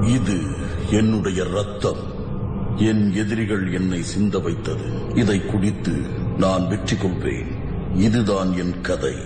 இது என்னுடைய ரத்தம் என் எதிரிகள் என்னை சிந்த வைத்தது இதை குடித்து நான் வெற்றி கொள்வேன் இதுதான் என் கதை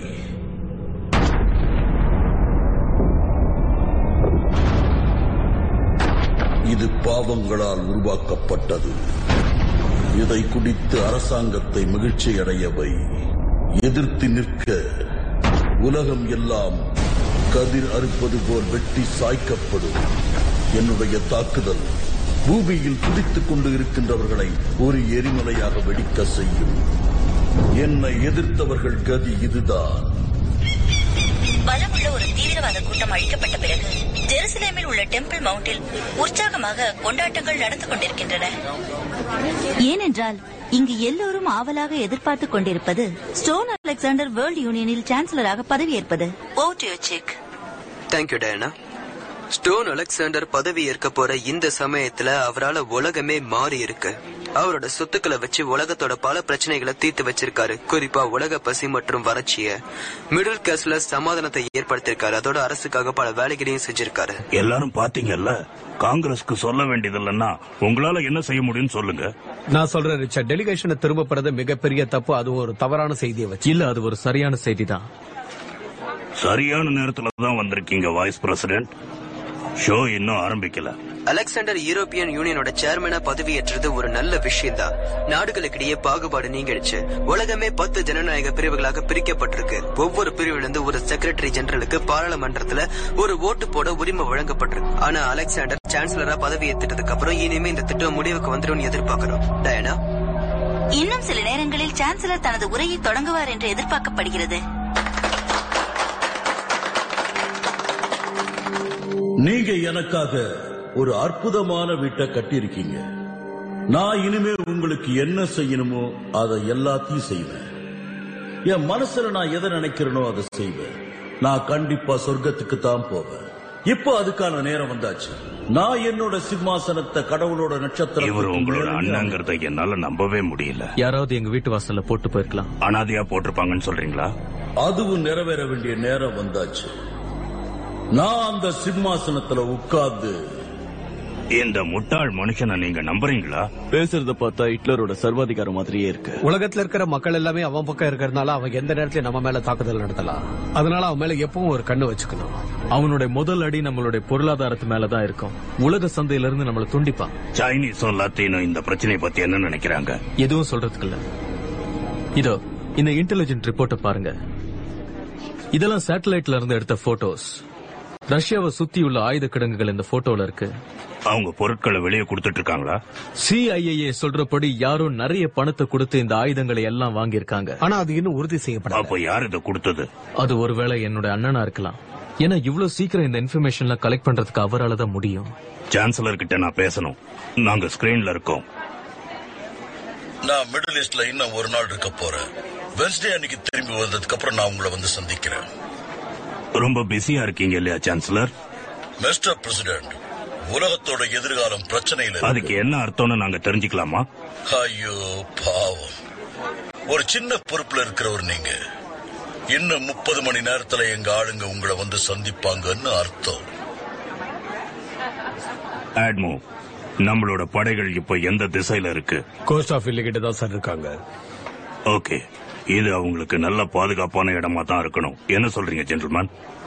இது பாவங்களால் உருவாக்கப்பட்டது இதை குடித்து அரசாங்கத்தை மகிழ்ச்சி அடையவை எதிர்த்து நிற்க உலகம் எல்லாம் கதிர் அறுப்பது போல் வெட்டி சாய்க்கப்படும் என்னுடைய தாக்குதல் பூமியில் துடித்துக் கொண்டு இருக்கின்றவர்களை ஒரு எரிமலையாக வெடிக்க செய்யும் என்னை எதிர்த்தவர்கள் கதி இதுதான் பலமுள்ள ஒரு தீவிரவாத கூட்டம் அழிக்கப்பட்ட பிறகு ஜெருசலேமில் உள்ள டெம்பிள் மவுண்டில் உற்சாகமாக கொண்டாட்டங்கள் நடந்து கொண்டிருக்கின்றன ஏனென்றால் இங்கு எல்லோரும் ஆவலாக எதிர்பார்த்துக் கொண்டிருப்பது ஸ்டோன் அலெக்சாண்டர் வேர்ல்ட் யூனியனில் சான்சலராக பதவியேற்பது ஓட்டியோசிக் தேங்க்யூ டயனா ஸ்டோன் அலெக்சாண்டர் பதவி ஏற்க போற இந்த சமயத்துல அவரால உலகமே மாறி இருக்கு அவரோட சொத்துக்களை வச்சு உலகத்தோட பல பிரச்சனைகளை தீர்த்து வச்சிருக்காரு குறிப்பா உலக பசி மற்றும் வறட்சிய மிடில் கிளாஸ்ல சமாதானத்தை ஏற்படுத்திருக்காரு அதோட அரசுக்காக பல வேலைகளையும் செஞ்சிருக்காரு எல்லாரும் பாத்தீங்கல்ல காங்கிரஸ்க்கு சொல்ல வேண்டியது இல்லைன்னா உங்களால என்ன செய்ய முடியும்னு சொல்லுங்க நான் சொல்றேன் ரிச்சர்ட் டெலிகேஷனை திரும்ப பெறது மிகப்பெரிய தப்பு அது ஒரு தவறான செய்தியை வச்சு இல்ல அது ஒரு சரியான செய்தி தான் சரியான நேரத்துல தான் வந்திருக்கீங்க வைஸ் பிரசிடென்ட் ஷோ இன்னும் ஆரம்பிக்கல அலெக்சாண்டர் யூரோப்பியன் யூனியனோட சேர்மனா பதவியேற்றது ஒரு நல்ல விஷயம் தான் நாடுகளுக்கிடையே பாகுபாடு நீங்கிடுச்சு உலகமே பத்து ஜனநாயக பிரிவுகளாக பிரிக்கப்பட்டிருக்கு ஒவ்வொரு பிரிவிலிருந்து ஒரு செக்ரட்டரி ஜெனரலுக்கு பாராளுமன்றத்துல ஒரு ஓட்டு போட உரிமை வழங்கப்பட்டிருக்கு ஆனா அலெக்சாண்டர் சான்சலரா பதவி ஏத்துட்டதுக்கு அப்புறம் இனிமே இந்த திட்டம் முடிவுக்கு வந்துடும் எதிர்பார்க்கிறோம் டயனா இன்னும் சில நேரங்களில் சான்சலர் தனது உரையை தொடங்குவார் என்று எதிர்பார்க்கப்படுகிறது நீங்க எனக்காக ஒரு அற்புதமான வீட்டை கட்டியிருக்கீங்க நான் இனிமே உங்களுக்கு என்ன செய்யணுமோ அதை எல்லாத்தையும் செய்வேன் என் மனசுல நான் எதை நினைக்கிறேனோ அதை செய்வேன் நான் கண்டிப்பா சொர்க்கத்துக்கு தான் போவேன் இப்போ அதுக்கான நேரம் வந்தாச்சு நான் என்னோட சிம்மாசனத்தை கடவுளோட நட்சத்திரம் இவர் உங்களோட அண்ணங்கிறத என்னால நம்பவே முடியல யாராவது எங்க வீட்டு வாசல்ல போட்டு போயிருக்கலாம் அனாதையா போட்டிருப்பாங்கன்னு சொல்றீங்களா அதுவும் நிறைவேற வேண்டிய நேரம் வந்தாச்சு நான் அந்த சிம்மாசனத்துல உட்கார்ந்து இந்த முட்டாள் மனுஷனை நீங்க நம்புறீங்களா பேசுறத பார்த்தா ஹிட்லரோட சர்வாதிகாரம் மாதிரியே இருக்கு உலகத்துல இருக்கிற மக்கள் எல்லாமே அவன் பக்கம் இருக்கிறதுனால அவன் எந்த நேரத்திலயும் நம்ம மேல தாக்குதல் நடத்தலாம் அதனால அவன் மேல எப்பவும் ஒரு கண்ணு வச்சுக்கணும் அவனுடைய முதல் அடி நம்மளுடைய பொருளாதாரத்து மேலதான் இருக்கும் உலக சந்தையில இருந்து நம்மள துண்டிப்பான் சைனீஸும் லத்தீனும் இந்த பிரச்சனையை பத்தி என்ன நினைக்கிறாங்க எதுவும் சொல்றதுக்கு இல்ல இதோ இந்த இன்டெலிஜென்ட் ரிப்போர்ட்டை பாருங்க இதெல்லாம் சேட்டலைட்ல இருந்து எடுத்த போட்டோஸ் ரஷ்யாவை சுத்தியுள்ள ஆயுத கிடங்குகள் இந்த போட்டோல இருக்கு அவங்க பொருட்களை வெளியே கொடுத்துட்டு இருக்காங்களா சிஐஏ சொல்றபடி யாரோ நிறைய பணத்தை கொடுத்து இந்த ஆயுதங்களை எல்லாம் வாங்கியிருக்காங்க ஆனா அது இன்னும் உறுதி செய்யப்படல அப்ப யார் இதை கொடுத்தது அது ஒருவேளை என்னோட அண்ணனா இருக்கலாம் ஏன்னா இவ்வளவு சீக்கிரம் இந்த இன்ஃபர்மேஷன்லாம் கலெக்ட் பண்றதுக்கு அவரால தான் முடியும் சான்சலர் கிட்ட நான் பேசணும் நாங்க ஸ்கிரீன்ல இருக்கோம் நான் மிடில் ஈஸ்ட்ல இன்னும் ஒரு நாள் இருக்க போறேன் வென்ஸ்டே அன்னைக்கு திரும்பி வந்ததுக்கு அப்புறம் நான் உங்களை வந்து சந்திக்கிறேன் ரொம்ப பிஸியா இருக்கீங்க இல்லையா சான்சலர் மிஸ்டர் பிரசிடென்ட் உலகத்தோட எதிர்காலம் பிரச்சனையில அதுக்கு என்ன அர்த்தம்னு நாங்க தெரிஞ்சுக்கலாமா ஐயோ பாவம் ஒரு சின்ன பொறுப்புல இருக்கிறவர் நீங்க இன்னும் முப்பது மணி நேரத்துல எங்க ஆளுங்க உங்களை வந்து சந்திப்பாங்கன்னு அர்த்தம் ஆட்மோ நம்மளோட படைகள் இப்போ எந்த திசையில இருக்கு கோஸ்ட் ஆஃப் கிட்ட தான் சார் இருக்காங்க ஓகே இது அவங்களுக்கு நல்ல பாதுகாப்பான இடமா தான் இருக்கணும் என்ன சொல்றீங்க ஜென்டில்மேன்